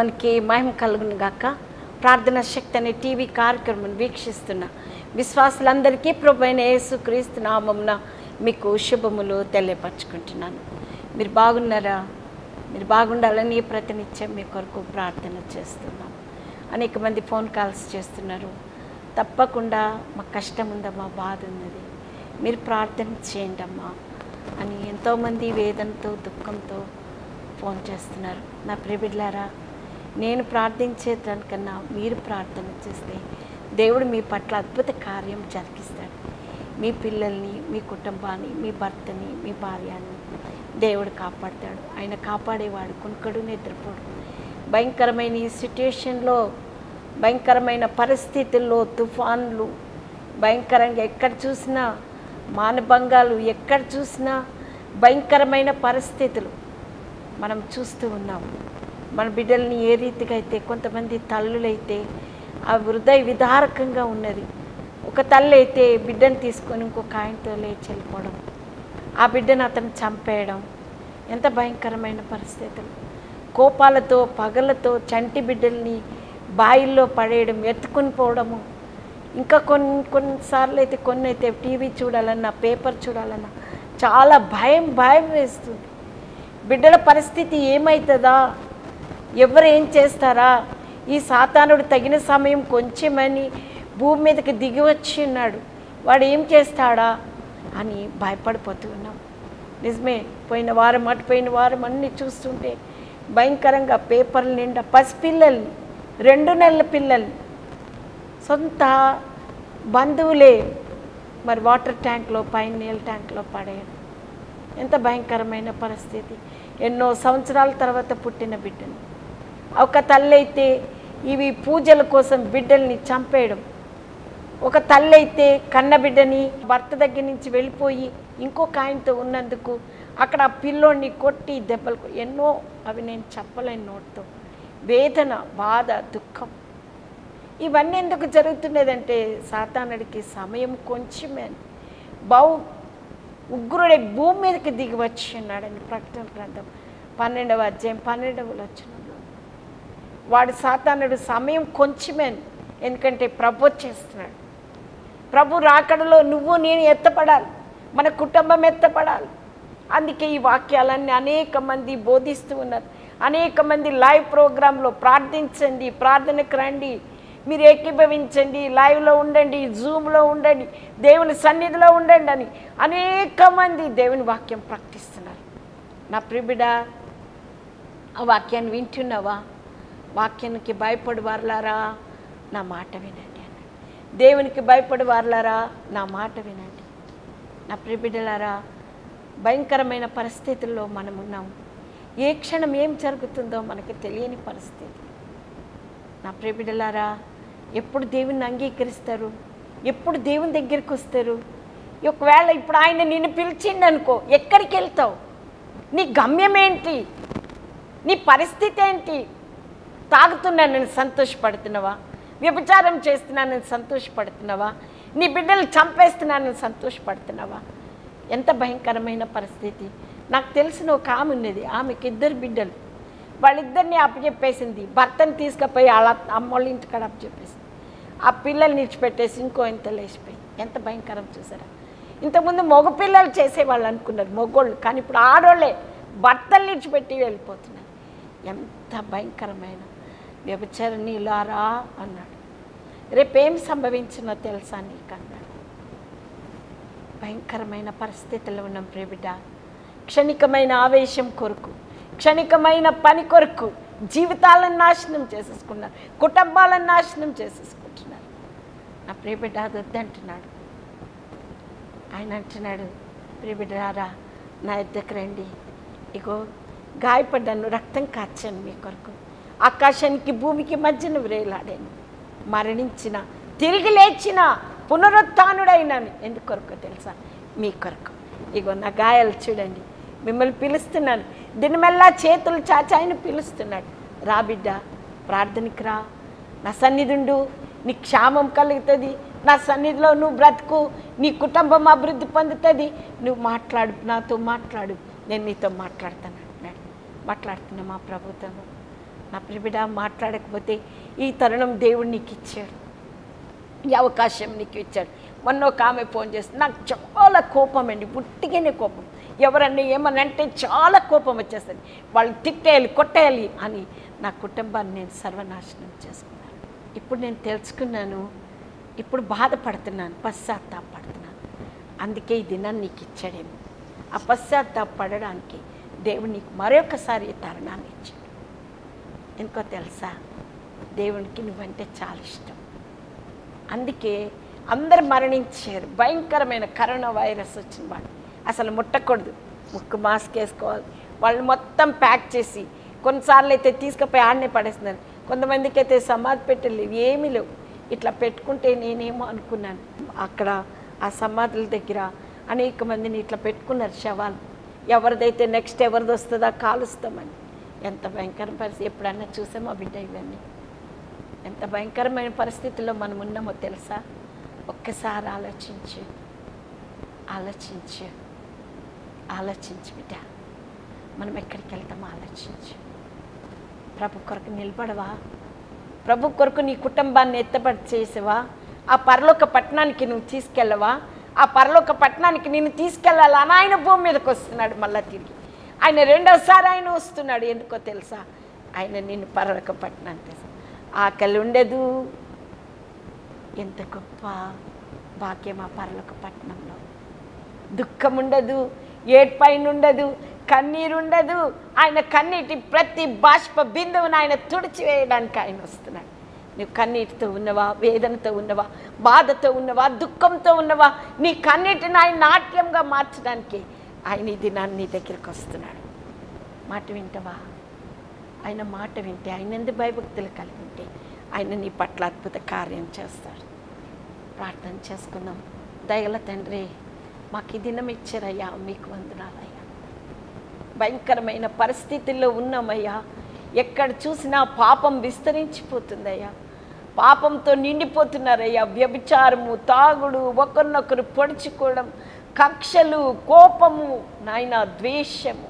నామానికి మహిమ కలుగును గాక ప్రార్థన శక్తి అనే టీవీ కార్యక్రమం వీక్షిస్తున్న విశ్వాసులందరికీ ప్రభు అయిన యేసు క్రీస్తు నామమున మీకు శుభములు తెలియపరచుకుంటున్నాను మీరు బాగున్నారా మీరు బాగుండాలని ప్రతినిత్యం మీ కొరకు ప్రార్థన చేస్తున్నాం అనేక మంది ఫోన్ కాల్స్ చేస్తున్నారు తప్పకుండా మా కష్టం ఉందమ్మా బాధ ఉన్నది మీరు ప్రార్థన చేయండి అమ్మా అని ఎంతోమంది వేదనతో దుఃఖంతో ఫోన్ చేస్తున్నారు నా ప్రియబిడ్లారా నేను ప్రార్థించే దానికన్నా మీరు ప్రార్థన చేస్తే దేవుడు మీ పట్ల అద్భుత కార్యం జరిగిస్తాడు మీ పిల్లల్ని మీ కుటుంబాన్ని మీ భర్తని మీ భార్యని దేవుడు కాపాడతాడు ఆయన కాపాడేవాడు కునుకడు నిద్రపోడు భయంకరమైన ఈ సిట్యుయేషన్లో భయంకరమైన పరిస్థితుల్లో తుఫాన్లు భయంకరంగా ఎక్కడ చూసినా మానభంగాలు ఎక్కడ చూసినా భయంకరమైన పరిస్థితులు మనం చూస్తూ ఉన్నాం మన బిడ్డల్ని ఏ రీతిగా అయితే కొంతమంది తల్లులైతే ఆ హృదయ విదారకంగా ఉన్నది ఒక తల్లి అయితే బిడ్డను తీసుకొని ఇంకొక ఆయనతో లేచి వెళ్ళిపోవడం ఆ బిడ్డను అతను చంపేయడం ఎంత భయంకరమైన పరిస్థితులు కోపాలతో పగలతో చంటి బిడ్డల్ని బాయిల్లో పడేయడం ఎత్తుకొని పోవడము ఇంకా కొన్ని కొన్నిసార్లు అయితే కొన్ని అయితే టీవీ చూడాలన్నా పేపర్ చూడాలన్నా చాలా భయం భయం వేస్తుంది బిడ్డల పరిస్థితి ఏమవుతుందా ఎవరు ఏం చేస్తారా ఈ సాతానుడు తగిన సమయం కొంచెమని భూమి మీదకి దిగి వచ్చి ఉన్నాడు వాడు ఏం చేస్తాడా అని భయపడిపోతూ ఉన్నాం నిజమే పోయిన వారం అటు పోయిన వారం అన్నీ చూస్తుంటే భయంకరంగా పేపర్ల నిండా పసిపిల్లల్ని రెండు నెలల పిల్లల్ని సొంత బంధువులే మరి వాటర్ ట్యాంక్లో పైన నీళ్ళ ట్యాంక్లో పడేయడం ఎంత భయంకరమైన పరిస్థితి ఎన్నో సంవత్సరాల తర్వాత పుట్టిన బిడ్డని ఒక తల్లి అయితే ఇవి పూజల కోసం బిడ్డల్ని చంపేయడం ఒక తల్లి అయితే కన్న బిడ్డని భర్త దగ్గర నుంచి వెళ్ళిపోయి ఇంకొక ఆయనతో ఉన్నందుకు అక్కడ ఆ పిల్లోడిని కొట్టి దెబ్బలు కొ- ఎన్నో అవి నేను చెప్పలేని నోటితో వేదన బాధ దుఃఖం ఇవన్నీ ఎందుకు జరుగుతున్నదంటే సాతానుడికి సమయం కొంచెమే బహు ఉగ్రుడే భూమి మీదకి దిగి వచ్చి ఉన్నాడని ప్రకటన గ్రంథం పన్నెండవ అధ్యాయం పన్నెండవ వచనంలో వాడు సాతానుడు సమయం కొంచెమే ఎందుకంటే ప్రభు వచ్చేస్తున్నాడు ప్రభు రాకడలో నువ్వు నేను ఎత్తపడాలి మన కుటుంబం ఎత్తపడాలి అందుకే ఈ వాక్యాలన్నీ అనేక మంది బోధిస్తూ ఉన్నారు అనేక మంది లైవ్ ప్రోగ్రాంలో ప్రార్థించండి ప్రార్థనకు రండి మీరు ఏకీభవించండి లైవ్లో ఉండండి జూమ్లో ఉండండి దేవుని సన్నిధిలో ఉండండి అని అనేక మంది దేవుని వాక్యం ప్రకటిస్తున్నారు నా ప్రిబిడ ఆ వాక్యాన్ని వింటున్నావా వాక్యానికి భయపడి వారలారా నా మాట వినండి అన్నాడు దేవునికి భయపడి వారలారా నా మాట వినండి నా ప్రిబిడలారా భయంకరమైన పరిస్థితుల్లో మనం ఉన్నాం ఏ క్షణం ఏం జరుగుతుందో మనకి తెలియని పరిస్థితి నా ప్రిబిడలారా ఎప్పుడు దేవుని అంగీకరిస్తారు ఎప్పుడు దేవుని దగ్గరికి వస్తారు ఒకవేళ ఇప్పుడు ఆయన నిన్ను పిలిచిండు అనుకో ఎక్కడికి వెళ్తావు నీ గమ్యం ఏంటి నీ పరిస్థితి ఏంటి తాగుతున్నానని సంతోషపడుతున్నావా వ్యభిచారం చేస్తున్నానని సంతోషపడుతున్నావా నీ బిడ్డలు చంపేస్తున్నానని సంతోషపడుతున్నావా ఎంత భయంకరమైన పరిస్థితి నాకు తెలిసిన ఒక ఆమె ఉన్నది ఆమెకి ఇద్దరు బిడ్డలు వాళ్ళిద్దరిని అప్పచెప్పేసింది భర్తని తీసుకుపోయి వాళ్ళ అమ్మోళ్ళ ఇంటికాడ అప్పచెప్పేసింది ఆ పిల్లల్ని విడిచిపెట్టేసి ఇంకో ఇంత లేచిపోయింది ఎంత భయంకరం చూసారా ఇంతకుముందు మగపిల్లలు చేసేవాళ్ళు అనుకున్నారు మగోళ్ళు కానీ ఇప్పుడు ఆడోళ్ళే భర్తలు విడిచిపెట్టి వెళ్ళిపోతున్నారు ఎంత భయంకరమైన వ్యభిచరణీలారా అన్నాడు రేపేం సంభవించినో తెలుసా నీకు అన్నాడు భయంకరమైన పరిస్థితుల్లో ఉన్నాం ప్రేబిడ్డ క్షణికమైన ఆవేశం కొరకు క్షణికమైన పని కొరకు జీవితాలను నాశనం చేసేసుకున్నారు కుటుంబాలను నాశనం చేసేసుకుంటున్నారు నా ప్రియబిడ్డ అది వద్దంటున్నాడు ఆయన అంటున్నాడు ప్రియబిడ్డారా నా ఇద్దరికి రండి ఇగో గాయపడ్డాను రక్తం కాచాను మీ కొరకు ఆకాశానికి భూమికి మధ్యన వ్రేలాడాను మరణించిన తిరిగి లేచిన పునరుత్డైనాను ఎందుకు కొరకు తెలుసా మీ కొరకు ఇగో నా గాయాలు చూడండి మిమ్మల్ని పిలుస్తున్నాను దినమెల్లా చేతులు చాచి ఆయన పిలుస్తున్నాడు రా బిడ్డ ప్రార్థనకి రా నా సన్నిధుండు నీ క్షామం కలుగుతుంది నా సన్నిధిలో నువ్వు బ్రతుకు నీ కుటుంబం అభివృద్ధి పొందుతుంది నువ్వు మాట్లాడు నాతో మాట్లాడు నేను నీతో మాట్లాడతాను అంటున్నాడు మాట్లాడుతున్నా మా ప్రభుత్వం నా ప్రిబిడ మాట్లాడకపోతే ఈ తరుణం దేవుడు నీకు ఇచ్చాడు ఈ అవకాశం నీకు ఇచ్చాడు మొన్న ఒక ఆమె ఫోన్ చేస్తుంది నాకు చాలా కోపం అండి పుట్టిగానే కోపం ఎవరన్నా ఏమనంటే చాలా కోపం వచ్చేస్తుంది వాళ్ళు తిట్టేయాలి కొట్టేయాలి అని నా కుటుంబాన్ని నేను సర్వనాశనం చేసుకున్నాను ఇప్పుడు నేను తెలుసుకున్నాను ఇప్పుడు బాధపడుతున్నాను పశ్చాత్తాపడుతున్నాను అందుకే ఈ దినాన్ని నీకు ఇచ్చాడేమో ఆ పశ్చాత్తాపడడానికి దేవుడు నీకు మరొకసారి ఈ తరుణాన్ని ఇచ్చాడు ఎందుకో తెలుసా దేవునికి నువ్వంటే చాలా ఇష్టం అందుకే అందరు మరణించారు భయంకరమైన కరోనా వైరస్ వచ్చిన వాళ్ళు అసలు ముట్టకూడదు ముక్కు మాస్క్ వేసుకోవాలి వాళ్ళు మొత్తం ప్యాక్ చేసి కొన్నిసార్లు అయితే తీసుకుపోయి ఆడనే పడేస్తున్నారు కొంతమందికి అయితే సమాధి పెట్టలేవు ఏమీ లేవు ఇట్లా పెట్టుకుంటే నేనేమో అనుకున్నాను అక్కడ ఆ సమాధుల దగ్గర అనేక మందిని ఇట్లా పెట్టుకున్నారు శవాలు ఎవరిదైతే నెక్స్ట్ ఎవరిది వస్తుందా కాలుస్తామని ఎంత భయంకర పరిస్థితి ఎప్పుడన్నా చూసామా బిడ్డ ఇవన్నీ ఎంత భయంకరమైన పరిస్థితుల్లో మనం ఉన్నామో తెలుసా ఒక్కసారి ఆలోచించు ఆలోచించు ఆలోచించు బిడ్డ మనం ఎక్కడికి వెళ్తామో ఆలోచించు ప్రభు కొరకు నిలబడవా ప్రభు కొరకు నీ కుటుంబాన్ని ఎత్తబడి చేసేవా ఆ పరలోక పట్టణానికి నువ్వు తీసుకెళ్ళవా ఆ పరలోక పట్టణానికి నిన్ను తీసుకెళ్ళాలని ఆయన భూమి మీదకి వస్తున్నాడు మళ్ళా తిరిగి ఆయన రెండోసారి ఆయన వస్తున్నాడు ఎందుకో తెలుసా ఆయన నిన్ను పరలోక పట్టణానికి తీసుకు ఆకలి ఉండదు ఎంత గొప్ప భాగ్యం ఆ పరలోక పట్టణంలో దుఃఖం ఉండదు ఏడ్పైన ఉండదు కన్నీరు ఉండదు ఆయన కన్నీటి ప్రతి బాష్ప బిందువును ఆయన తుడిచివేయడానికి ఆయన వస్తున్నాడు నువ్వు కన్నీటితో ఉన్నవా వేదనతో ఉన్నవా బాధతో ఉన్నవా దుఃఖంతో ఉన్నవా నీ కన్నీటిని ఆయన నాట్యంగా మార్చడానికి ఆయన ఈ దినాన్ని నీ దగ్గరికి వస్తున్నాడు మాట వింటవా ఆయన మాట వింటే ఆయన ఎందుకు భయభక్తులు కలిగి ఉంటే ఆయన నీ పట్ల అద్భుత కార్యం చేస్తాడు ప్రార్థన చేసుకుందాం దయగల తండ్రి మాకు ఈ దినం ఇచ్చారయ్యా మీకు వందనాలయ్యా భయంకరమైన పరిస్థితుల్లో ఉన్నామయ్యా ఎక్కడ చూసినా పాపం విస్తరించిపోతుందయ్యా పాపంతో నిండిపోతున్నారయ్యా వ్యభిచారము తాగుడు ఒకరినొకరు పొడుచుకోవడం కక్షలు కోపము నాయన ద్వేషము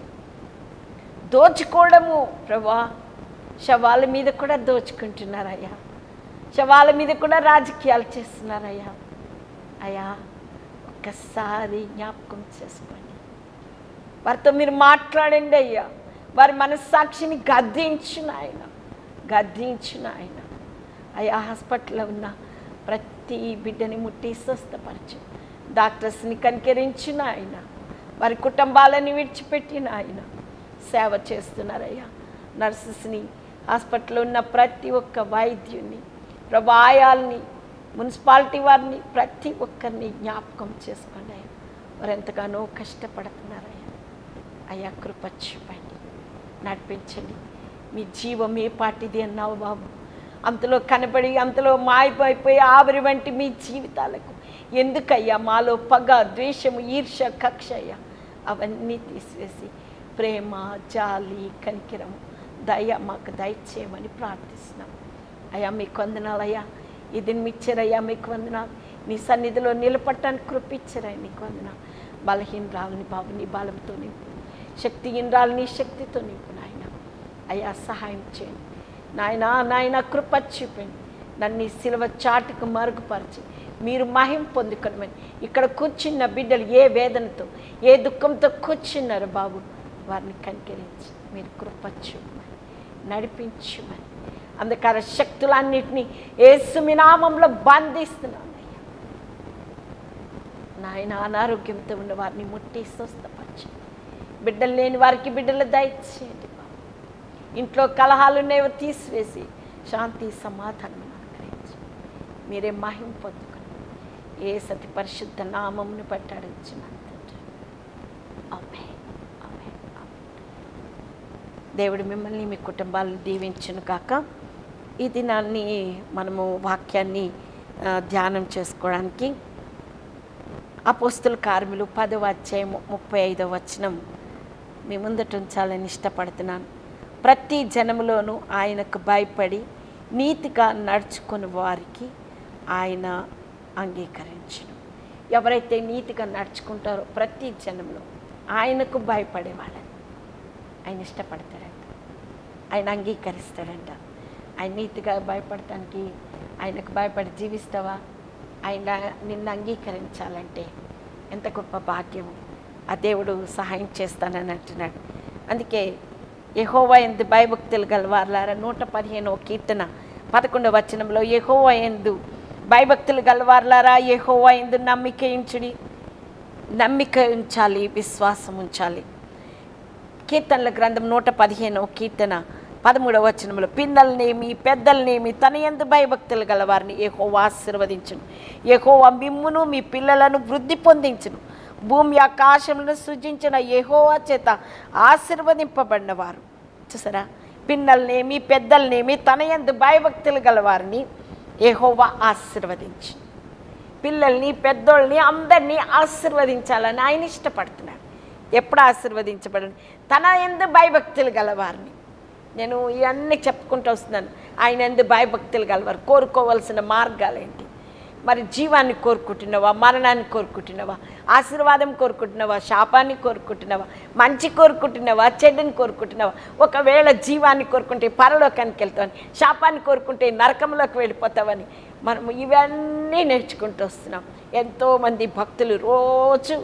దోచుకోవడము ప్రభా శవాల మీద కూడా దోచుకుంటున్నారయ్యా శవాల మీద కూడా రాజకీయాలు చేస్తున్నారయ్యా అయ్యా ఒక్కసారి జ్ఞాపకం చేసుకోండి వారితో మీరు మాట్లాడండి అయ్యా వారి మనస్సాక్షిని గద్దించిన ఆయన గద్దించిన ఆయన అయ్యా హాస్పిటల్లో ఉన్న ప్రతి బిడ్డని ముట్టి స్వస్థపరచు డాక్టర్స్ని కనికరించిన ఆయన వారి కుటుంబాలని విడిచిపెట్టిన ఆయన సేవ చేస్తున్నారయ్యా నర్సెస్ని హాస్పిటల్లో ఉన్న ప్రతి ఒక్క వైద్యుని ప్రభాయాల్ని మున్సిపాలిటీ వారిని ప్రతి ఒక్కరిని జ్ఞాపకం చేసుకోండి అయ్యా వారు ఎంతగానో కష్టపడుతున్నారయ్యా అయ్యా కృప చూపండి నడిపించండి మీ జీవం ఏ పాటిది అన్నావు బాబు అంతలో కనబడి అంతలో మాయమైపోయి ఆవిరి వంటి మీ జీవితాలకు ఎందుకయ్యా మాలో పగ ద్వేషము ఈర్ష కక్ష అయ్యా అవన్నీ తీసివేసి ప్రేమ జాలి కనికిరము దయ మాకు దయచేయమని ప్రార్థిస్తున్నాం అయ్యా మీకు వందనాలయ్యా ఇది మిచ్చరయ్యా మీకు వందనాలు నీ సన్నిధిలో నిలబడటానికి కృపించరయ్యా నీకు వందనాలు బలహీనరాలని బాబు నీ బలంతో నింపు శక్తిహీనరాలు నీ శక్తితో నింపు నాయన అయ్యా సహాయం చేయండి నాయన నాయన కృప చూపండి నన్ను ఈ సిలువ చాటుకు మరుగుపరిచి మీరు మహిం పొందుకొనమని ఇక్కడ కూర్చున్న బిడ్డలు ఏ వేదనతో ఏ దుఃఖంతో కూర్చున్నారు బాబు వారిని కనికరించి మీరు కృప చూపమని నడిపించమని అందుకర శక్తులన్నింటినీ ఏసుమి నామంలో బంధిస్తున్నాను అయ్యా నాయన అనారోగ్యంతో ఉన్న వారిని ముట్టి స్వస్థపరచు బిడ్డలు లేని వారికి బిడ్డలు దయచేయండి బాబు ఇంట్లో కలహాలు ఉన్నాయో తీసివేసి శాంతి సమాధానం అనుగ్రహించి మీరే మహిం పొందుకొని ఏ సతి పరిశుద్ధ నామమును బట్టి అడుగుచున్నాను తండ్రి ఆమేన్. ఆమేన్. ఆమేన్. దేవుడు మిమ్మల్ని మీ కుటుంబాలను దీవించును కాక ఈ దినాన్ని మనము వాక్యాన్ని ఆ, ధ్యానం చేసుకోవడానికి అపోస్తుల కార్మిలు పదవ అధ్యాయం ముప్పై ఐదవ వచనం మీ ముందట ఉంచాలని ఇష్టపడుతున్నాను ప్రతి జనములోనూ ఆయనకు భయపడి నీతిగా నడుచుకుని వారికి ఆయన అంగీకరించను ఎవరైతే నీతిగా నడుచుకుంటారో ప్రతి జనంలో ఆయనకు భయపడే వాళ్ళని ఆయన ఇష్టపడతాడంట ఆయన అంగీకరిస్తాడంట ఆయన నీతిగా భయపడటానికి ఆయనకు భయపడి జీవిస్తావా ఆయన నిన్ను అంగీకరించాలంటే ఎంత గొప్ప భాగ్యము ఆ దేవుడు సహాయం చేస్తానని అంటున్నాడు అందుకే యెహోవా ఎందు భయభక్తులు గలవారులారా నూట పదిహేనవ కీర్తన పదకొండవ వచనంలో యెహోవా ఎందు భయభక్తులు గలవారులారా యెహోవా ఎందు నమ్మిక ఉంచుడి నమ్మిక ఉంచాలి విశ్వాసం ఉంచాలి కీర్తనల గ్రంథం నూట పదిహేనవ కీర్తన పదమూడవ వచనంలో పిన్నలనేమి పెద్దలనేమి తన ఎందు భయభక్తులు గలవారిని ఏహోవా ఆశీర్వదించును ఏహోవా మిమ్మును మీ పిల్లలను వృద్ధి పొందించును భూమి ఆకాశములను సృజించిన ఏహోవా చేత ఆశీర్వదింపబడిన వారు చూసారా పిన్నలనేమి పెద్దలనేమి తన ఎందు భయభక్తులు గలవారిని ఏహోవా ఆశీర్వదించు పిల్లల్ని పెద్దోళ్ళని అందరినీ ఆశీర్వదించాలని ఆయన ఇష్టపడుతున్నాడు ఎప్పుడు ఆశీర్వదించబడని తన ఎందు భయభక్తులు గలవారిని నేను ఇవన్నీ చెప్పుకుంటూ వస్తున్నాను ఆయన ఎందు భయభక్తులు గలవారు కోరుకోవాల్సిన మార్గాలు ఏంటి మరి జీవాన్ని కోరుకుంటున్నావా మరణాన్ని కోరుకుంటున్నావా ఆశీర్వాదం కోరుకుంటున్నావా శాపాన్ని కోరుకుంటున్నావా మంచి కోరుకుంటున్నావా చెడ్డని కోరుకుంటున్నావా ఒకవేళ జీవాన్ని కోరుకుంటే పరలోకానికి వెళ్తావని శాపాన్ని కోరుకుంటే నరకంలోకి వెళ్ళిపోతావని మనం ఇవన్నీ నేర్చుకుంటూ వస్తున్నాం ఎంతోమంది భక్తులు రోజు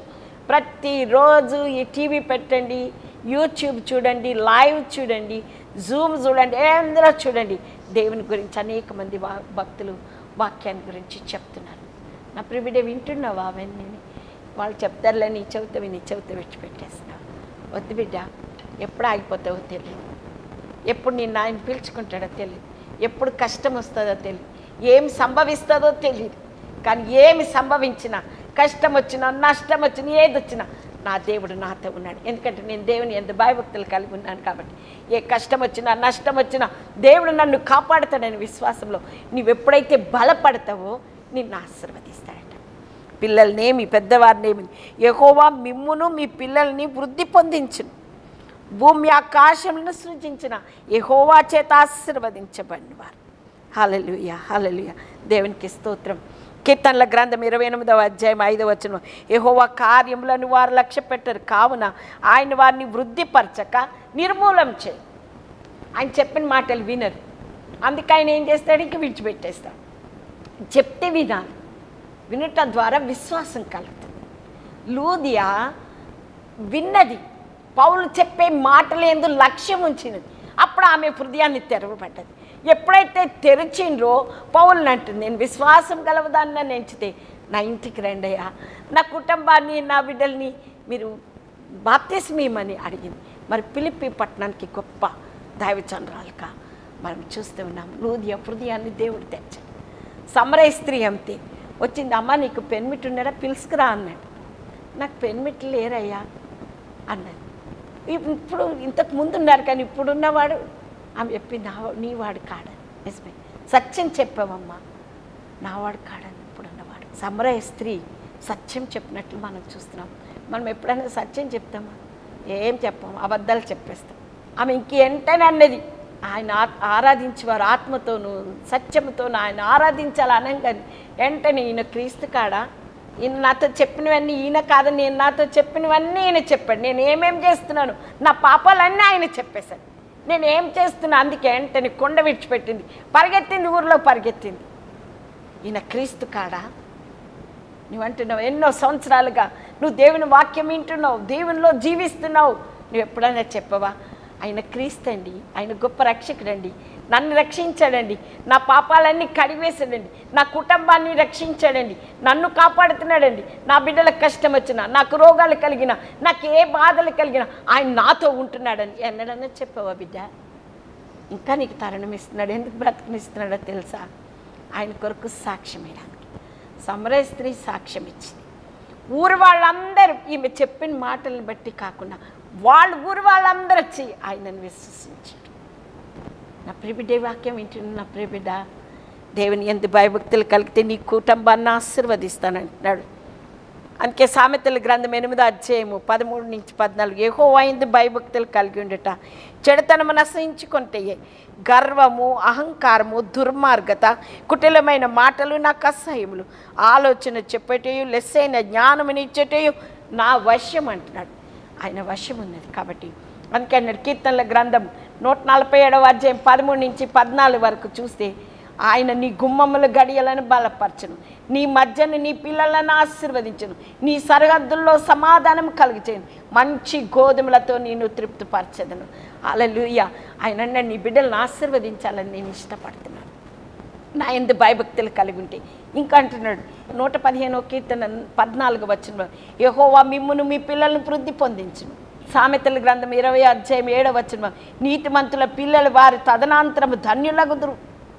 ప్రతిరోజు ఈ టీవీ పెట్టండి యూట్యూబ్ చూడండి లైవ్ చూడండి జూమ్ చూడండి ఎందులో చూడండి దేవుని గురించి అనేక మంది వా- భక్తులు వాక్యాన్ని గురించి చెప్తున్నారు నా ప్రివిడే వింటున్నావా అవన్నీ వాళ్ళు చెప్తారులే నీ చెవిత నీ చెవిత విడిచిపెట్టేస్తున్నావు వద్దు బిడ్డ ఎప్పుడు ఆగిపోతావో తెలియదు ఎప్పుడు నిన్ను ఆయన పిలుచుకుంటాడో తెలియదు ఎప్పుడు కష్టం వస్తుందో తెలియదు ఏమి సంభవిస్తుందో తెలియదు కానీ ఏమి సంభవించినా కష్టం వచ్చినా నష్టం వచ్చినా ఏది వచ్చినా నా దేవుడు నాతో ఉన్నాడు ఎందుకంటే నేను దేవుని ఎంత భయభక్తులు కలిగి ఉన్నాను కాబట్టి ఏ కష్టం వచ్చినా నష్టం వచ్చినా దేవుడు నన్ను కాపాడుతాడని విశ్వాసంలో నువ్వు ఎప్పుడైతే బలపడతావో నిన్ను ఆశీర్వదిస్తాడట పిల్లల్నేమి పెద్దవారినేమి యెహోవా మిమ్మును మీ పిల్లల్ని వృద్ధి పొందించును భూమి ఆకాశములను సృజించిన యెహోవా చేత ఆశీర్వదించబడిన వారు హలలుయ హలలుయ దేవునికి స్తోత్రం కీర్తనల గ్రంథం ఇరవై ఎనిమిదవ అధ్యాయం ఐదవ వచనం యెహోవా కార్యములను వారు లక్ష్య పెట్టరు కావున ఆయన వారిని వృద్ధిపరచక నిర్మూలం చేయి ఆయన చెప్పిన మాటలు వినరు అందుకే ఆయన ఏం చేస్తాడు ఇంక విడిచిపెట్టేస్తాడు చెప్తే వినాలి వినటం ద్వారా విశ్వాసం కలుగుతుంది లూదియా విన్నది పౌలు చెప్పే మాటలేందు లక్ష్యం ఉంచినది అప్పుడు ఆమె హృదయాన్ని తెరవబడ్డది ఎప్పుడైతే తెరిచిండ్రో పౌలను అంటుంది నేను విశ్వాసం గలవదాన్ని ఎంచితే నా ఇంటికి రండయ్యా నా కుటుంబాన్ని నా బిడ్డల్ని మీరు బాప్తిస్మీమని అడిగింది మరి పిలిపి పట్టణానికి గొప్ప దైవచంద్రాలుగా మనం చూస్తూ ఉన్నాం లూదియ హృదయాన్ని దేవుడు తెచ్చాడు సమరయ స్త్రీ అంతే వచ్చింది అమ్మ నీకు పెన్మిట్ ఉన్నాడా పిలుసుకురా అన్నాడు నాకు పెన్మిట్ లేరయ్యా అన్నది ఇప్పుడు ఇంతకు ముందు ఉన్నారు కానీ ఇప్పుడు ఉన్నవాడు ఆమె చెప్పి నా నీవాడు కాడని నిజమే సత్యం చెప్పావమ్మా నావాడు కాడని ఇప్పుడు ఉన్నవాడు సమరయ స్త్రీ సత్యం చెప్పినట్లు మనం చూస్తున్నాం మనం ఎప్పుడైనా సత్యం చెప్తామా ఏం చెప్పాము అబద్ధాలు చెప్పేస్తాం ఆమె ఇంకేంటని అన్నది ఆయన ఆ- ఆరాధించేవారు ఆత్మతోనూ సత్యముతోనూ ఆయన ఆరాధించాలి అనగానే వెంటనే ఈయన క్రీస్తు కాడా ఈయన నాతో చెప్పినవన్నీ ఈయన కాదు నేను నాతో చెప్పినవన్నీ ఈయన చెప్పాడు నేను ఏమేం చేస్తున్నాను నా పాపాలన్నీ ఆయన చెప్పేశాడు నేను ఏం చేస్తున్నా అందుకే వెంటనే కొండ విడిచిపెట్టింది పరిగెత్తింది ఊర్లో పరిగెత్తింది ఈయన క్రీస్తు కాడా నువ్వు అంటున్నావు ఎన్నో సంవత్సరాలుగా నువ్వు దేవుని వాక్యం వింటున్నావు దేవునిలో జీవిస్తున్నావు నువ్వు ఎప్పుడైనా చెప్పవా ఆయన క్రీస్తండి ఆయన గొప్ప రక్షకుడండి నన్ను రక్షించాడండి నా పాపాలన్నీ కడివేశాడండి నా కుటుంబాన్ని రక్షించాడండి నన్ను కాపాడుతున్నాడండి నా బిడ్డలకు కష్టం వచ్చినా నాకు రోగాలు కలిగిన నాకు ఏ బాధలు కలిగినా ఆయన నాతో ఉంటున్నాడని ఎన్నడన్నా చెప్పావా బిడ్డ ఇంకా నీకు తరుణం ఇస్తున్నాడు ఎందుకు బ్రతకనిస్తున్నాడో తెలుసా ఆయన కొరకు సాక్ష్యం ఇవ్వడానికి సమరయ స్త్రీ సాక్ష్యం ఇచ్చింది ఊరు వాళ్ళందరూ ఈమె చెప్పిన మాటలను బట్టి కాకుండా వాళ్ళు ఊరు వాళ్ళందరూ వచ్చి ఆయనను విశ్వసించారు నా ప్రియబిడ్డే వాక్యం వింటున్న నా ప్రియబిడ్డ దేవుని ఎందు భయభక్తులు కలిగితే నీ కుటుంబాన్ని ఆశీర్వదిస్తానంటున్నాడు అందుకే సామెతల గ్రంథం ఎనిమిదో అధ్యాయము పదమూడు నుంచి పద్నాలుగు ఏహో అయింది భయభక్తులు కలిగి ఉండట చెడుతనము నశించుకుంటే గర్వము అహంకారము దుర్మార్గత కుటిలమైన మాటలు నాకు అసహ్యములు ఆలోచన చెప్పేటయు లెస్సైన జ్ఞానమునిచ్చేటయు నా వశ్యం అంటున్నాడు ఆయన వశ్యం ఉన్నది కాబట్టి అందుకే అన్నాడు కీర్తనల గ్రంథం నూట నలభై ఏడవ అధ్యాయం పదమూడు నుంచి పద్నాలుగు వరకు చూస్తే ఆయన నీ గుమ్మముల గడియలను బలపరచను నీ మధ్యను నీ పిల్లలను ఆశీర్వదించను నీ సరిహద్దుల్లో సమాధానం కలిగిచేయను మంచి గోధుమలతో నేను తృప్తిపరచదను అలలుయ ఆయన అన్నాడు, నీ బిడ్డలను ఆశీర్వదించాలని నేను ఇష్టపడుతున్నాను నా ఎందు భయభక్తులు కలిగి ఉంటే ఇంకా అంటున్నాడు నూట పదిహేనో కీర్తన పద్నాలుగు వచ్చిన యహోవా మిమ్మును మీ పిల్లలను వృద్ధి పొందించును సామెతల గ్రంథం ఇరవై అధ్యాయం ఏడవ వచ్చిన నీతిమంతుల పిల్లలు వారి తదనంతరము ధన్యులగుదురు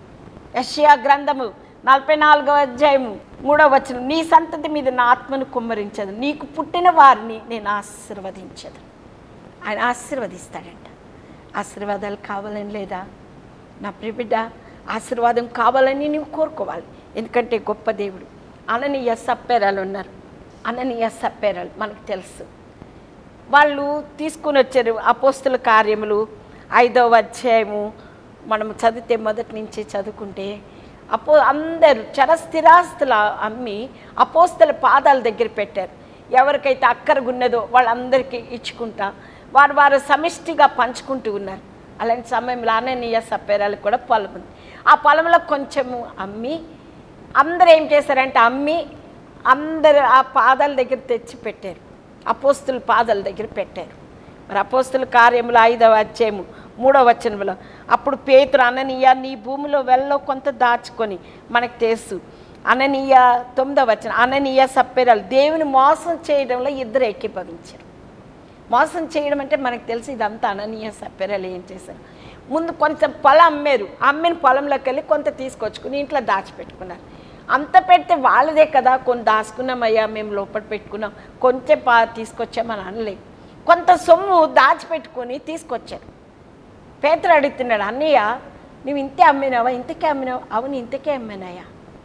యషయా గ్రంథము నలభై నాలుగవ అధ్యాయము మూడవ వచనం నీ సంతతి మీద నా ఆత్మను కుమ్మరించదు నీకు పుట్టిన వారిని నేను ఆశీర్వదించదు ఆయన ఆశీర్వదిస్తాడంట ఆశీర్వాదాలు కావాలని లేదా నా ప్రిబిడ్డ ఆశీర్వాదం కావాలని నువ్వు కోరుకోవాలి ఎందుకంటే గొప్ప దేవుడు అననీయ సప్పేరాలు ఉన్నారు అననీయ సప్పేరాలు మనకు తెలుసు వాళ్ళు తీసుకుని వచ్చారు అపోస్తుల కార్యములు ఐదవ అధ్యాయము మనం చదివితే మొదటి నుంచి చదువుకుంటే అపో అందరూ చరస్థిరాస్తుల అమ్మి అపోస్తుల పాదాల దగ్గర పెట్టారు ఎవరికైతే అక్కరగున్నదో వాళ్ళందరికీ ఇచ్చుకుంటా వారు వారు సమిష్టిగా పంచుకుంటూ ఉన్నారు అలాంటి సమయంలో అననీయ సప్పేరాలు కూడా పొలం ఉంది ఆ పొలంలో కొంచెము అమ్మి అందరూ ఏం చేశారంటే అమ్మి అందరు ఆ పాదాల దగ్గర తెచ్చి పెట్టారు అపోస్తుల పాదాల దగ్గర పెట్టారు మరి అపోస్తుల కార్యములు ఐదవ అధ్యాయము మూడవ వచనంలో అప్పుడు పేతురు అననీయ నీ భూమిలో వెళ్ళలో కొంత దాచుకొని మనకు తెలుసు అననీయ తొమ్మిదవ వచనం అననీయ సప్పెరాలు దేవుని మోసం చేయడంలో ఇద్దరు ఏకీభవించారు మోసం చేయడం అంటే మనకు తెలిసి ఇదంతా అననీయ సప్పెరాలు ఏం చేశారు ముందు కొంచెం పొలం అమ్మారు అమ్మిన పొలంలోకి వెళ్ళి కొంత తీసుకొచ్చుకుని ఇంట్లో దాచిపెట్టుకున్నారు అంత పెడితే వాళ్ళదే కదా కొన్ని దాచుకున్నామయ్యా మేము లోపల పెట్టుకున్నాం కొంచెం పా తీసుకొచ్చామని అనలేదు కొంత సొమ్ము దాచిపెట్టుకొని తీసుకొచ్చారు పేదలు అడుగుతున్నాడు అన్నయ్య నువ్వు ఇంతే అమ్మినావా ఇంతకే అమ్మినావా అవును ఇంతకే అమ్మానయ్యా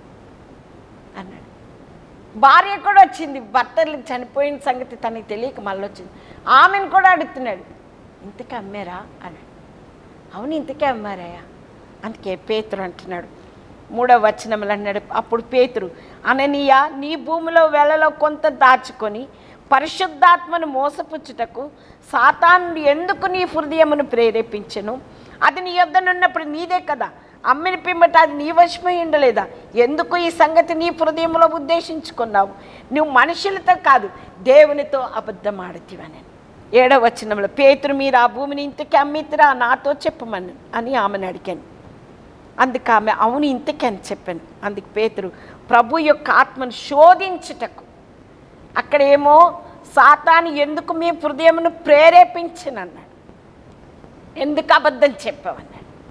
అన్నాడు భార్య కూడా వచ్చింది భర్తలు చనిపోయిన సంగతి తనకి తెలియక మళ్ళీ వచ్చింది ఆమెను కూడా అడుగుతున్నాడు ఇంతకే అమ్మారా అన్నాడు అవును ఇంతకే అమ్మారయ్యా అందుకే పేతురు అంటున్నాడు మూడవ వచనములు అన్నాడు అప్పుడు పేతురు అననీయ నీ భూమిలో వెలలో కొంత దాచుకొని పరిశుద్ధాత్మను మోసపుచ్చుటకు సాతాను ఎందుకు నీ హృదయమును ప్రేరేపించను అది నీ యొద్దనున్నప్పుడు నీదే కదా అమ్మిని పిమ్మట అది నీ వశమై ఉండలేదా ఎందుకు ఈ సంగతి నీ హృదయంలో ఉద్దేశించుకున్నావు నువ్వు మనుషులతో కాదు దేవునితో అబద్ధం ఆడుతీవని ఏడవ వచనంలో పేతురు మీరు ఆ భూమిని ఇంతకి అమ్మితిరా నాతో చెప్పమని అని ఆమెను అడిగాను అందుకు ఆమె అవును ఇంతకే అని చెప్పాను అందుకు పేతురు ప్రభు యొక్క ఆత్మను శోధించుటకు అక్కడేమో సాతాను ఎందుకు మీ హృదయమును ప్రేరేపించనన్నాడు ఎందుకు అబద్ధం చెప్పావన్నాడు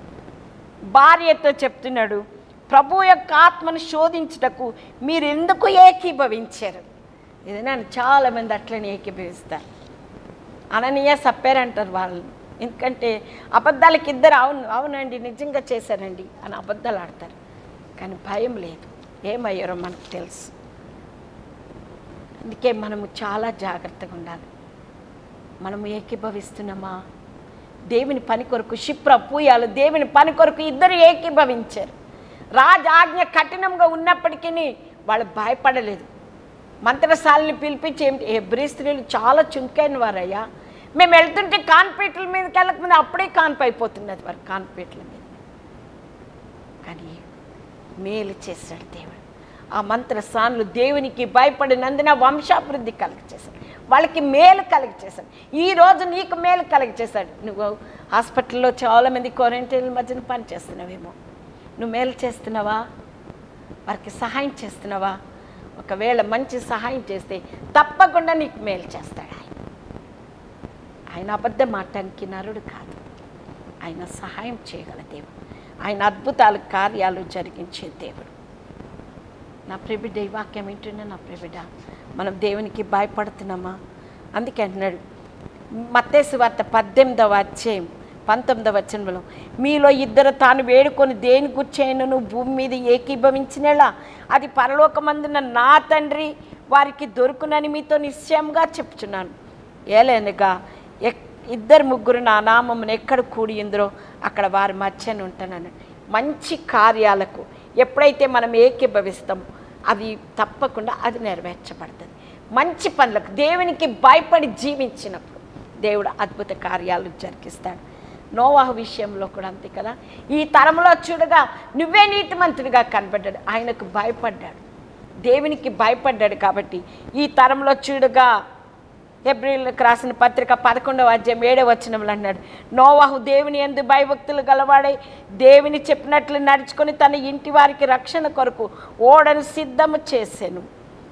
భార్యతో చెప్తున్నాడు ప్రభు యొక్క ఆత్మను శోధించుటకు మీరు ఎందుకు ఏకీభవించారు ఇది నన్ను చాలామంది అట్లనే ఏకీభవిస్తారు అననీయ సప్పారంటారు వాళ్ళని ఎందుకంటే అబద్ధాలకి ఇద్దరు అవును అవునండి నిజంగా చేశారండి అని అబద్ధాలు ఆడతారు కానీ భయం లేదు ఏమయ్యారో మనకు తెలుసు అందుకే మనము చాలా జాగ్రత్తగా ఉండాలి మనము ఏకీభవిస్తున్నామా దేవుని పని కొరకు క్షిప్ర పూయాలు దేవుని పని కొరకు ఇద్దరు ఏకీభవించారు రాజాజ్ఞ కఠినంగా ఉన్నప్పటికీ వాళ్ళు భయపడలేదు మంత్రశాలని పిలిపించి ఏమిటి ఎబ్రి స్త్రీలు చాలా చుంకైన వారయ్యా మేము వెళ్తుంటే కాన్పీట్ల మీదకి వెళ్ళకముందు అప్పుడే కాన్పు అయిపోతున్నది వారు కాన్పీట్ల మీద కానీ మేలు చేశాడు దేవుడు ఆ మంత్రస్థానులు దేవునికి భయపడినందున వంశాభివృద్ధి కలిగి చేశాడు వాళ్ళకి మేలు కలిగి చేశాడు ఈ రోజు నీకు మేలు కలిగి చేశాడు నువ్వు హాస్పిటల్లో చాలా మంది క్వారంటైన్ మధ్యన పని చేస్తున్నావేమో నువ్వు మేలు చేస్తున్నావా వారికి సహాయం చేస్తున్నావా ఒకవేళ మంచి సహాయం చేస్తే తప్పకుండా నీకు మేలు చేస్తాడు ఆయన ఆయన అబద్ధం మాటానికి నరుడు కాదు ఆయన సహాయం చేయగల దేవుడు ఆయన అద్భుతాలు కార్యాలు జరిగించే దేవుడు నా ప్రిబిడ్డ ఈ వాక్యం ఏంటంటే నా ప్రిబిడ్డ మనం దేవునికి భయపడుతున్నామా అందుకే అంటున్నాడు మత్తేసు వార్త పద్దెనిమిదవ అధ్యాయం పంతొమ్మిదవ వచనంలో మీలో ఇద్దరు తాను వేడుకొని దేని గుర్చేయను భూమి మీద ఏకీభవించినలా అది పరలోకమందున నా తండ్రి వారికి దొరుకునని మీతో నిశ్చయంగా చెప్తున్నాను ఏలేనగా ఎక్ ఇద్దరు ముగ్గురు నా నామమును ఎక్కడ కూడి ఉందరో అక్కడ వారి మధ్యన ఉంటానని మంచి కార్యాలకు ఎప్పుడైతే మనం ఏకీభవిస్తామో అవి తప్పకుండా అది నెరవేర్చబడుతుంది మంచి పనులకు దేవునికి భయపడి జీవించినప్పుడు దేవుడు అద్భుత కార్యాలు జరిగిస్తాడు నోవాహు విషయంలో కూడా అంతే కదా ఈ తరంలో చూడగా నువ్వే నీతిమంతుడిగా కనబడ్డాడు ఆయనకు భయపడ్డాడు దేవునికి భయపడ్డాడు కాబట్టి ఈ తరంలో చూడగా ఎబ్రిల్కి రాసిన పత్రిక పదకొండవ అధ్యాయం ఏడవ వచనంలో అన్నాడు నోవాహు దేవుని ఎందు భయభక్తులు గలవాడై దేవుని చెప్పినట్లు నడుచుకొని తన ఇంటి వారికి రక్షణ కొరకు ఓడను సిద్ధము చేశాను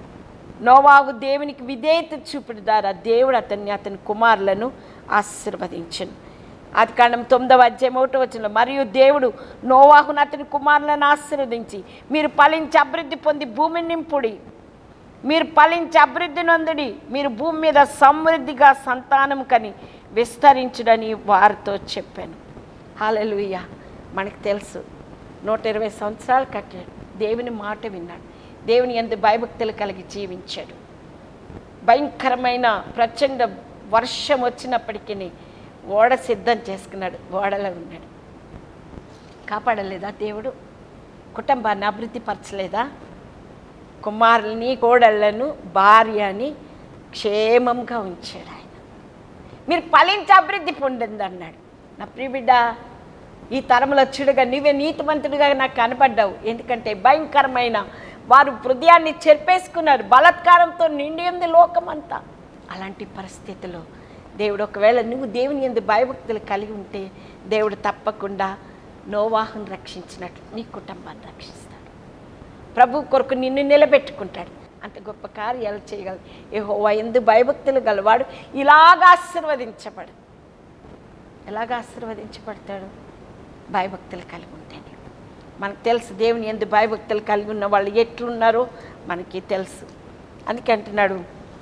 నోవాహు దేవునికి విధేయత చూపుడు ద్వారా దేవుడు అతన్ని అతని కుమారులను ఆశీర్వదించను అది కాండం తొమ్మిదవ అధ్యాయం ఒకటో వచ్చిన మరియు దేవుడు నోవాహును అతని కుమారులను ఆశీర్వదించి మీరు ఫలించి అభివృద్ధి పొంది భూమిని నింపుడి మీరు ఫలించి అభివృద్ధి నొందుడి మీరు భూమి మీద సమృద్ధిగా సంతానం కని విస్తరించుడని వారితో చెప్పాను హాలెలుయ్య మనకు తెలుసు నూట ఇరవై సంవత్సరాలు కట్టాడు దేవుని మాట విన్నాడు దేవుని ఎంత భయభక్తులు కలిగి జీవించాడు భయంకరమైన ప్రచండ వర్షం వచ్చినప్పటికీ ఓడ సిద్ధం చేసుకున్నాడు ఓడలో ఉన్నాడు కాపాడలేదా దేవుడు కుటుంబాన్ని అభివృద్ధి పరచలేదా కుమారుల్ని కోడళ్ళను భార్యని క్షేమంగా ఉంచాడు ఆయన మీరు ఫలించి అభివృద్ధి పొందింది అన్నాడు నా ప్రియబిడ్డ ఈ తరంలో చూడగా నీవే నీతిమంతుడిగా నాకు కనపడ్డావు ఎందుకంటే భయంకరమైన వారు హృదయాన్ని చెరిపేసుకున్నారు బలాత్కారంతో నిండి ఉంది లోకమంతా అలాంటి పరిస్థితిలో దేవుడు ఒకవేళ నువ్వు దేవుని ఎందు భయభక్తులు కలిగి ఉంటే దేవుడు తప్పకుండా నోవాహును రక్షించినట్లు నీ కుటుంబాన్ని రక్షిస్తాడు ప్రభు కొరకు నిన్ను నిలబెట్టుకుంటాడు అంత గొప్ప కార్యాలు చేయగలడు యెహోవా ఎందు భయభక్తులు గలవాడు ఇలాగ ఆశీర్వదించబడు ఎలాగ ఆశీర్వదించబడతాడు భయభక్తులు కలిగి ఉంటేనే మనకు తెలుసు దేవుని ఎందు భయభక్తులు కలిగి ఉన్న వాళ్ళు ఎట్లున్నారో మనకి తెలుసు అందుకే అంటున్నాడు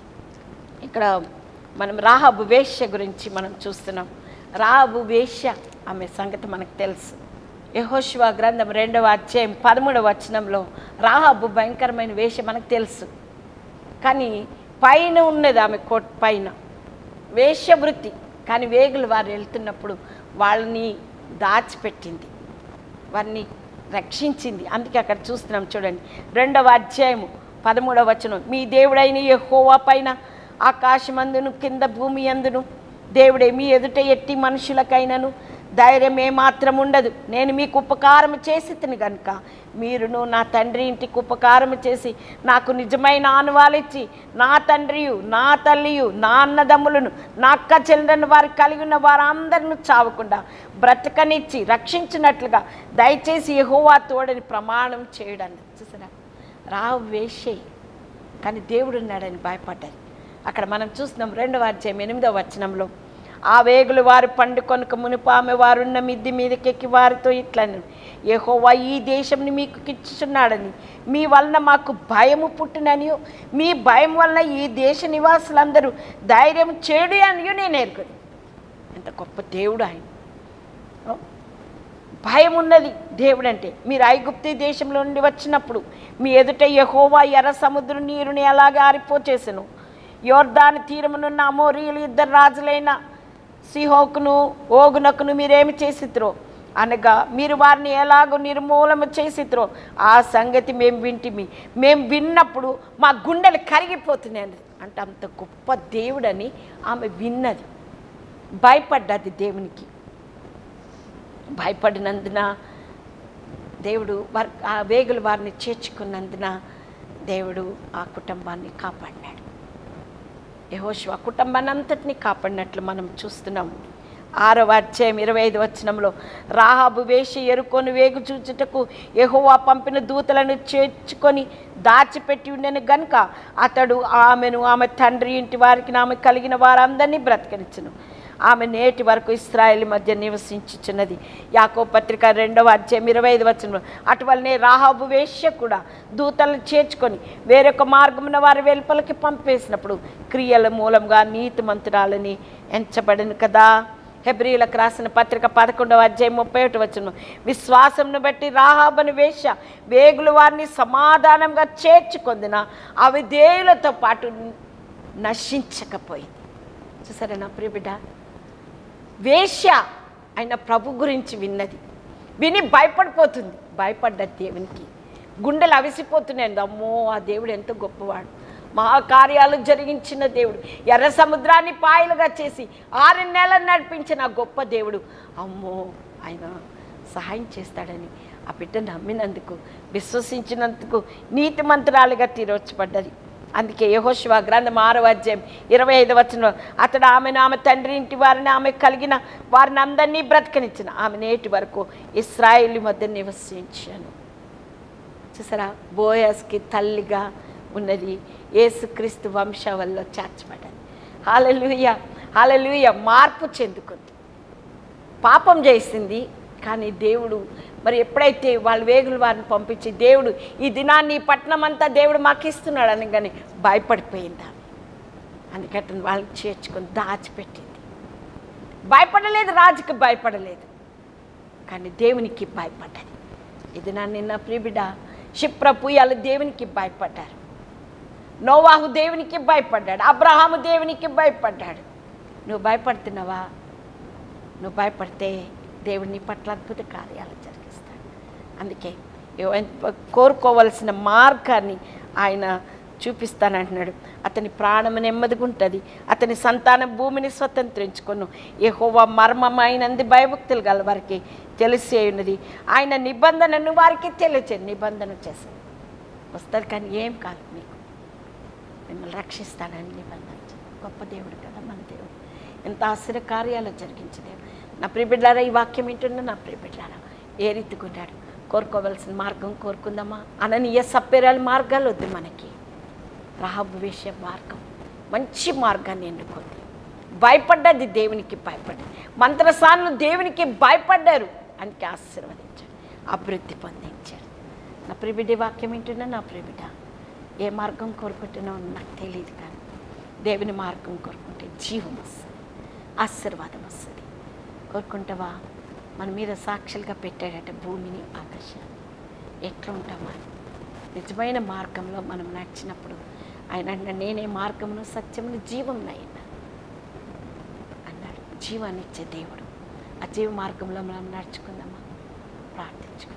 ఇక్కడ మనం రాహబు వేశ్య గురించి మనం చూస్తున్నాం రాహబు వేశ్య ఆమె సంగతి మనకు తెలుసు యహోశివ గ్రంథం రెండవ అధ్యాయం పదమూడవ వచనంలో రాహబు భయంకరమైన వేష మనకు తెలుసు కానీ పైన ఉన్నది ఆమె కోట్ పైన వేశ్యవృత్తి కానీ వేగులు వారు వెళ్తున్నప్పుడు వాళ్ళని దాచిపెట్టింది వారిని రక్షించింది అందుకే అక్కడ చూస్తున్నాం చూడండి రెండవ అధ్యాయము పదమూడవ వచనం మీ దేవుడైన యెహోవా పైన ఆకాశమందును కింద భూమి అందును దేవుడే మీ ఎదుట ఎట్టి మనుషులకైనను ధైర్యం ఏమాత్రం ఉండదు నేను మీకు ఉపకారం చేసి తిని గనుక మీరును నా తండ్రి ఇంటికి ఉపకారం చేసి నాకు నిజమైన ఆనువాలిచ్చి నా తండ్రియు నా తల్లియు నా అన్నదమ్ములను నా అక్క చెల్లెలను వారు కలిగి ఉన్న వారందరిని చావకుండా బ్రతకనిచ్చి రక్షించినట్లుగా దయచేసి యెహోవా తోడని ప్రమాణం చేయడానికి చూసారా రావు వేషే కానీ దేవుడు ఉన్నాడని భయపడ్డారు అక్కడ మనం చూస్తున్నాం రెండవ అధ్యాయం ఎనిమిదవ వచనంలో ఆ వేగులు వారు పండు కొనుక మునుపు ఆమె వారున్న మిద్ది మీదకెక్కి వారితో ఇట్లను యెహోవా ఈ దేశంని మీకు ఇచ్చుచున్నాడని మీ వలన మాకు భయము పుట్టినని మీ భయం వలన ఈ దేశ నివాసులందరూ ధైర్యం చేడు అని నేను ఎరుగుదు ఎంత గొప్ప దేవుడు ఆయన ఓ, భయం ఉన్నది దేవుడు అంటే మీరు ఐగుప్తి దేశంలో నుండి వచ్చినప్పుడు మీ ఎదుట యహోవా ఎర్ర సముద్రం నీరుని ఎలాగ ఆరిపోచేసెను యోర్దాను తీరమునున్న అమోరీలు ఇద్దరు రాజులైన సిహోకును ఓగునకును మీరేమి చేసిత్రో అనగా మీరు వారిని ఎలాగో నిర్మూలన చేసిత్రో ఆ సంగతి మేము వింటిమి మేము విన్నప్పుడు మా గుండెలు కరిగిపోతున్నాయి అంటే అంత గొప్ప దేవుడని ఆమె విన్నది భయపడ్డది దేవునికి భయపడినందున దేవుడు వారి ఆ వేగులు వారిని చేర్చుకున్నందున దేవుడు ఆ కుటుంబాన్ని కాపాడినాడు యహోషు ఆ కుటుంబాన్ని అంతటినీ కాపాడినట్లు మనం చూస్తున్నాం ఆరవ అధ్యాయం ఇరవై ఐదు వచనంలో రాహాబు వేషి ఎరుకొని వేగు చూచుటకు యెహోవా పంపిన దూతలను చేర్చుకొని దాచిపెట్టి ఉండని గనుక అతడు ఆమెను ఆమె తండ్రి ఇంటి వారికి ఆమె కలిగిన వారందరినీ బ్రతకనిచ్చును ఆమె నేటి వరకు ఇస్రాయేల్ మధ్య నివసించుచున్నది యాకో పత్రిక రెండవ అధ్యాయం ఇరవై ఐదు వచ్చిన అటువలనే రాహాబు వేశ్య కూడా దూతలను చేర్చుకొని వేరొక మార్గమున వారి వెలుపలకి పంపేసినప్పుడు క్రియల మూలంగా నీతిమంతురాలని ఎంచబడిన కదా హెబ్రిలకు రాసిన పత్రిక పదకొండవ అధ్యాయం ముప్పై ఒకటి వచ్చిన విశ్వాసంను బట్టి రాహాబను వేష వేగులు వారిని సమాధానంగా చేర్చుకొందిన అవి దేవులతో పాటు నశించకపోయింది చూసారా నా ప్రియ బిడ్డ వేశ్య ఆయన ప్రభు గురించి విన్నది విని భయపడిపోతుంది భయపడ్డ దేవునికి గుండెలు అవిసిపోతున్నాయండి అమ్మో ఆ దేవుడు ఎంత గొప్పవాడు మహాకార్యాలు జరిగించిన దేవుడు ఎర్ర సముద్రాన్ని పాయలుగా చేసి ఆరు నెలలు నడిపించిన ఆ గొప్ప దేవుడు అమ్మో ఆయన సహాయం చేస్తాడని ఆ బిడ్డ నమ్మినందుకు విశ్వసించినందుకు నీతి మంత్రాలుగా తీరవచ్చుపడ్డది అందుకే యహోశివ గ్రంథం ఆరో అధ్యాయం ఇరవై ఐదు వచ్చిన అతడు ఆమెను ఆమె తండ్రి ఇంటి వారిని ఆమె కలిగిన వారిని అందరినీ బ్రతకనిచ్చిన ఆమె నేటి వరకు ఇస్రాయేల్ మధ్య నివసించాను చూసారా బోయస్కి తల్లిగా ఉన్నది యేసుక్రీస్తు వంశావల్లో చేర్చబడ్డది హాలలుయ హాలలుయ మార్పు చెందుకుంది పాపం చేసింది కానీ దేవుడు మరి ఎప్పుడైతే వాళ్ళ వేగులు వారిని పంపించి దేవుడు ఈ దినాన్ని ఈ పట్టణం అంతా దేవుడు మాకు ఇస్తున్నాడు అని కానీ భయపడిపోయింది ఆమె అందుకని వాళ్ళని చేర్చుకొని దాచిపెట్టింది భయపడలేదు రాజుకి భయపడలేదు కానీ దేవునికి భయపడ్డది ఇది నా నిన్న ప్రిబిడ క్షిప్రపుయాలు దేవునికి భయపడ్డారు నోవాహు దేవునికి భయపడ్డాడు అబ్రహాము దేవునికి భయపడ్డాడు నువ్వు భయపడుతున్నావా నువ్వు భయపడితే దేవుడు నీ పట్ల అద్భుత కార్యాలు జరిగిస్తాడు అందుకే ఎవ- కోరుకోవలసిన మార్గాన్ని ఆయన చూపిస్తానంటున్నాడు అతని ప్రాణం నెమ్మదిగా ఉంటుంది అతని సంతానం భూమిని స్వతంత్రించుకొను యెహోవా మర్మమైనంది భయభక్తులు గల వారికి తెలిసే ఉన్నది ఆయన నిబంధనను వారికి తెలియచేది నిబంధన చేసింది వస్తుంది కానీ ఏం కాదు మీకు మిమ్మల్ని రక్షిస్తానని నిబంధన చేశాడు. గొప్ప దేవుడు కదా మన దేవుడు ఎంత ఆశ్చర్య కార్యాలు జరిగించే దేవుడు నా ప్రియబిడ్డారా ఈ వాక్యం ఏంటన్నా నా ప్రియబిడ్డారా ఏ రీతిగా ఉన్నాడు కోరుకోవలసిన మార్గం కోరుకుందామా అననీయ సప్పెరాల మార్గాలు వద్దు మనకి రహబ్ విషయ మార్గం మంచి మార్గాన్ని ఎన్నుకుంది భయపడ్డది దేవునికి భయపడ్డది మంత్రసానులు దేవునికి భయపడ్డారు అందుకే ఆశీర్వదించాడు అభివృద్ధి పొందించాడు నా ప్రిబిడ్డ వాక్యం ఏంటన్నా నా ప్రిబిడ్డ ఏ మార్గం కోరుకుంటున్నావు నాకు తెలియదు కానీ దేవుని మార్గం కోరుకుంటే జీవం వస్తుంది ఆశీర్వాదం వస్తుంది కోరుకుంటావా మన మీద సాక్షులుగా పెట్టాడట భూమిని ఆకాశాన్ని ఎట్లా ఉంటామా నిజమైన మార్గంలో మనం నడిచినప్పుడు ఆయన అన్నాడు నేనే మార్గమును సత్యమును జీవం అయినా అన్నాడు జీవాన్ని ఇచ్చే దేవుడు ఆ జీవ మార్గంలో మనం నడుచుకుందామా ప్రార్థించుకుందాం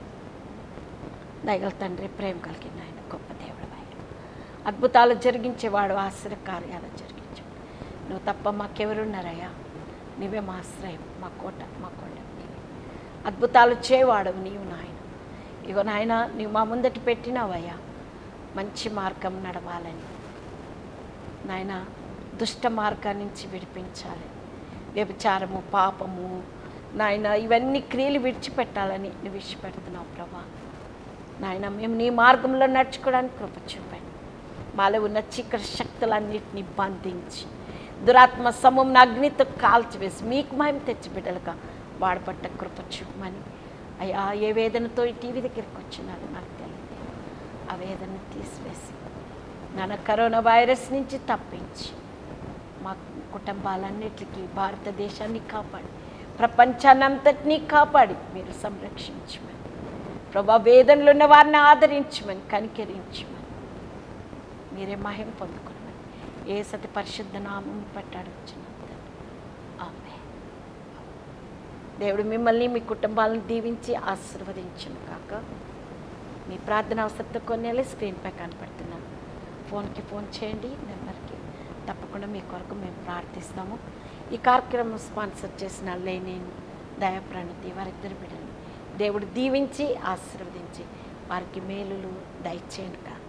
దయగల తండ్రి ప్రేమ కలిగిన ఆయన గొప్ప దేవుడు ఆయన అద్భుతాలు జరిగించేవాడు ఆశ్రయ కార్యాలు జరిగించాడు నువ్వు తప్ప మాకెవరున్నారయ్యా నీవే మా ఆశ్రయం మా కోట మా కొండ నీవే. అద్భుతాలు చేయవాడవు నీవు నాయన ఇగో నాయన నీవు మా ముందటి పెట్టినావయ్యా మంచి మార్గం నడవాలని నాయన దుష్ట మార్గం నుంచి విడిపించాలి వ్యభిచారము పాపము నాయన ఇవన్నీ క్రియలు విడిచిపెట్టాలని నువ్వు విడిచిపెడుతున్నావు ప్రభా నాయన మేము నీ మార్గంలో నడుచుకోవడానికి కృప చూపాను మాలో ఉన్న చీకటి శక్తులన్నింటినీ బంధించి దురాత్మ సమూహం అగ్నితో కాల్చివేసి మీకు మహిమ తెచ్చి బిడ్డలుగా వాడబట్ట కృప చూపమని అయ్యా ఏ వేదనతో ఈ టీవీ దగ్గరికి వచ్చినారో నాకు తెలియదు ఆ వేదన తీసివేసి నాన్న కరోనా వైరస్ నుంచి తప్పించి మా కుటుంబాలన్నిటికీ భారతదేశాన్ని కాపాడి ప్రపంచాన్నంతటినీ కాపాడి మీరు సంరక్షించమని ప్రభా వేదనలు ఉన్న వారిని ఆదరించమని కనికరించమని మీరే మహిమ పొందుకోమని ఏ సతి పరిశుద్ధ నామం పట్టాడు ఆమె దేవుడు మిమ్మల్ని మీ కుటుంబాలను దీవించి ఆశీర్వదించును కాక మీ ప్రార్థన అవసరంతో కొన్ని స్క్రీన్పై కనపడుతున్నాను ఫోన్కి ఫోన్ చేయండి నెంబర్కి తప్పకుండా మీ కొరకు మేము ప్రార్థిస్తాము ఈ కార్యక్రమం స్పాన్సర్ చేసిన లేనేను దయాప్రణతి వారిద్దరు బిడ్డలు దేవుడు దీవించి ఆశీర్వదించి వారికి మేలులు దయచేయండి కాక